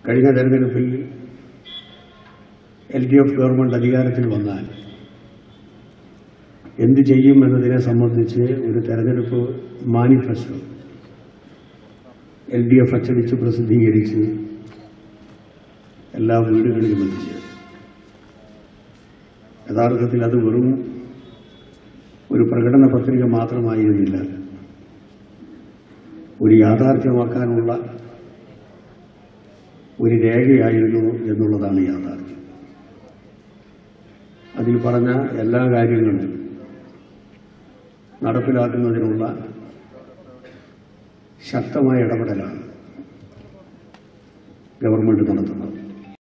കഴിഞ്ഞ തെരഞ്ഞെടുപ്പിൽ L D F government അധികാരത്തിൽ വന്നാൽ എന്ത് ചെയ്യും എന്നതിനെ സംബന്ധിച്ച് ഒരു തെരഞ്ഞെടുപ്പ് മാനിഫെസ്റ്റോ എൽ ഡി എഫ് അച്ചടിച്ച് പ്രസിദ്ധീകരിച്ച് എല്ലാ വീടുകളിലും എത്തിച്ചത് യഥാർത്ഥത്തിൽ അത് വെറും ഒരു പ്രകടന പത്രിക മാത്രമായിരുന്നില്ല ഒരു യാഥാർത്ഥ്യമാക്കാനുള്ള ഒരു രേഖയായിരുന്നു എന്നുള്ളതാണ് യാഥാർത്ഥ്യം അതിൽ പറഞ്ഞ എല്ലാ കാര്യങ്ങളും നടപ്പിലാക്കുന്നതിനുള്ള ശക്തമായ ഇടപെടലാണ് ഗവൺമെന്റ് നടത്തുന്നത്